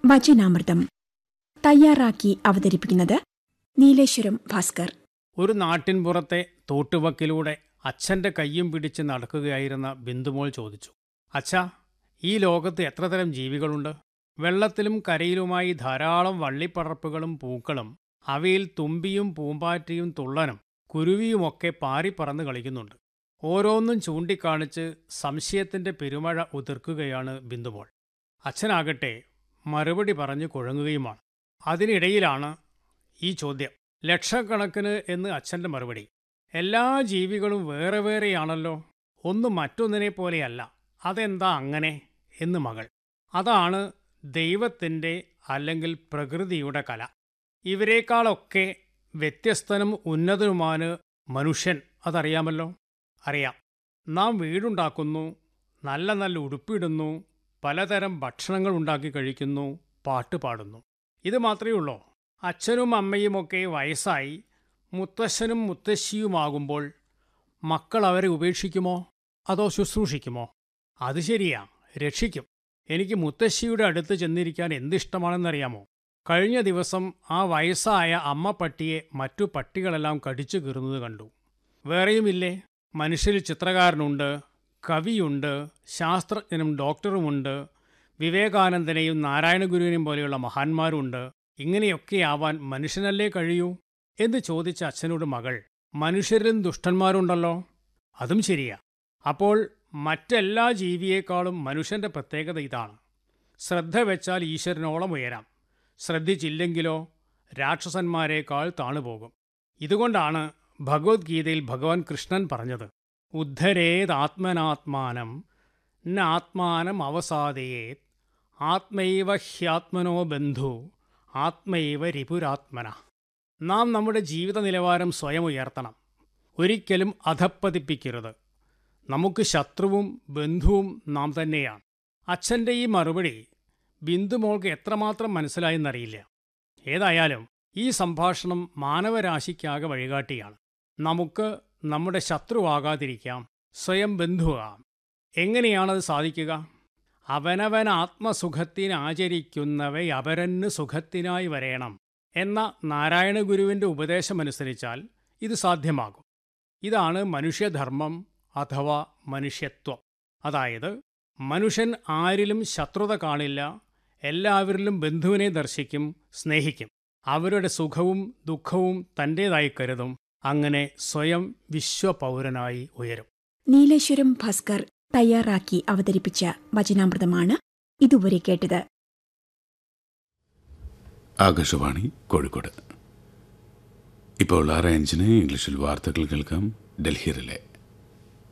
വചനാമൃതം തയ്യാറാക്കി അവതരിപ്പിക്കുന്നത് നീലേശ്വരം ഭാസ്കർ ഒരു നാട്ടിൻപുറത്തെ തോട്ടുവക്കിലൂടെ അച്ഛൻ്റെ കയ്യും പിടിച്ച് നടക്കുകയായിരുന്ന ബിന്ദുമോൾ ചോദിച്ചു അച്ഛാ ഈ ലോകത്ത് എത്ര തരം ജീവികളുണ്ട് വെള്ളത്തിലും കരയിലുമായി ധാരാളം വള്ളിപ്പടർപ്പുകളും പൂക്കളും അവയിൽ തുമ്പിയും പൂമ്പാറ്റയും തുള്ളനും കുരുവിയുമൊക്കെ പാറിപ്പറന്ന് കളിക്കുന്നുണ്ട് ഓരോന്നും ചൂണ്ടിക്കാണിച്ച് സംശയത്തിന്റെ പെരുമഴ ഉതിർക്കുകയാണ് ബിന്ദുമോൾ അച്ഛനാകട്ടെ മറുപടി പറഞ്ഞു കുഴങ്ങുകയുമാണ് അതിനിടയിലാണ് ഈ ചോദ്യം ലക്ഷക്കണക്കിന് എന്ന് അച്ഛൻ്റെ മറുപടി എല്ലാ ജീവികളും വേറെ വേറെയാണല്ലോ ഒന്ന് മറ്റൊന്നിനെ പോലെയല്ല അതെന്താ അങ്ങനെ എന്ന് മകൾ അതാണ് ദൈവത്തിൻ്റെ അല്ലെങ്കിൽ പ്രകൃതിയുടെ കല ഇവരെക്കാളൊക്കെ വ്യത്യസ്തനും ഉന്നതനുമാണ് മനുഷ്യൻ അതറിയാമല്ലോ അറിയാം നാം വീടുണ്ടാക്കുന്നു നല്ല നല്ല ഉടുപ്പിടുന്നു പലതരം ഭക്ഷണങ്ങൾ ഉണ്ടാക്കി കഴിക്കുന്നു പാട്ട് പാടുന്നു ഇത് മാത്രമേ ഉള്ളൂ അച്ഛനും അമ്മയുമൊക്കെ വയസ്സായി മുത്തശ്ശനും മുത്തശ്ശിയുമാകുമ്പോൾ മക്കൾ അവരെ ഉപേക്ഷിക്കുമോ അതോ ശുശ്രൂഷിക്കുമോ അത് ശരിയാ രക്ഷിക്കും എനിക്ക് മുത്തശ്ശിയുടെ അടുത്ത് ചെന്നിരിക്കാൻ എന്തിഷ്ടമാണെന്നറിയാമോ കഴിഞ്ഞ ദിവസം ആ വയസ്സായ അമ്മ പട്ടിയെ മറ്റു പട്ടികളെല്ലാം കടിച്ചു കീറുന്നത് കണ്ടു വേറെയുമില്ലേ മനുഷ്യരിൽ ചിത്രകാരനുണ്ട് കവിയുണ്ട് ശാസ്ത്രജ്ഞനും ഡോക്ടറുമുണ്ട് വിവേകാനന്ദനെയും നാരായണഗുരുവിനെയും പോലെയുള്ള മഹാന്മാരുണ്ട് ഇങ്ങനെയൊക്കെയാവാൻ മനുഷ്യനല്ലേ കഴിയൂ എന്ന് ചോദിച്ച അച്ഛനോട് മകൾ മനുഷ്യരിലും ദുഷ്ടന്മാരുണ്ടല്ലോ അതും ശരിയാ അപ്പോൾ മറ്റെല്ലാ ജീവിയേക്കാളും മനുഷ്യന്റെ പ്രത്യേകത ഇതാണ് ശ്രദ്ധ വെച്ചാൽ ഈശ്വരനോളം ഉയരാം ശ്രദ്ധിച്ചില്ലെങ്കിലോ രാക്ഷസന്മാരെക്കാൾ താണുപോകും ഇതുകൊണ്ടാണ് ഭഗവത്ഗീതയിൽ ഭഗവാൻ കൃഷ്ണൻ പറഞ്ഞത് ഉദ്ധരേതാത്മനാത്മാനം ന ആത്മാനം അവസാദയേത് ആത്മൈവ ഹ്യാത്മനോ ബന്ധു ആത്മൈവ രിപുരാത്മന നാം നമ്മുടെ ജീവിത നിലവാരം സ്വയം ഉയർത്തണം ഒരിക്കലും അധപ്പതിപ്പിക്കരുത് നമുക്ക് ശത്രുവും ബന്ധുവും നാം തന്നെയാണ് അച്ഛൻ്റെ ഈ മറുപടി ബിന്ദുമോൾക്ക് എത്രമാത്രം മനസ്സിലായെന്നറിയില്ല ഏതായാലും ഈ സംഭാഷണം മാനവരാശിക്കാകെ വഴികാട്ടിയാണ് നമുക്ക് നമ്മുടെ ശത്രുവാകാതിരിക്കാം സ്വയം ബന്ധുവാകാം എങ്ങനെയാണത് സാധിക്കുക അവനവൻ ആത്മസുഖത്തിനാചരിക്കുന്നവ അപരന് സുഖത്തിനായി വരേണം എന്ന നാരായണഗുരുവിൻ്റെ ഉപദേശമനുസരിച്ചാൽ ഇത് സാധ്യമാകും ഇതാണ് മനുഷ്യധർമ്മം അഥവാ മനുഷ്യത്വം അതായത് മനുഷ്യൻ ആരിലും ശത്രുത കാണില്ല എല്ലാവരിലും ബന്ധുവിനെ ദർശിക്കും സ്നേഹിക്കും അവരുടെ സുഖവും ദുഃഖവും തൻ്റേതായി കരുതും അങ്ങനെ സ്വയം വിശ്വപൗരനായി ഉയരും നീലേശ്വരം ഭാസ്കർ തയ്യാറാക്കി അവതരിപ്പിച്ച വചനാമൃതമാണ് ഇതുവരെ കേട്ടത് ആകാശവാണി കോഴിക്കോട് ഇപ്പോൾ ആറ് അഞ്ചിന് ഇംഗ്ലീഷിൽ വാർത്തകൾ കേൾക്കാം ഡൽഹി റിലേ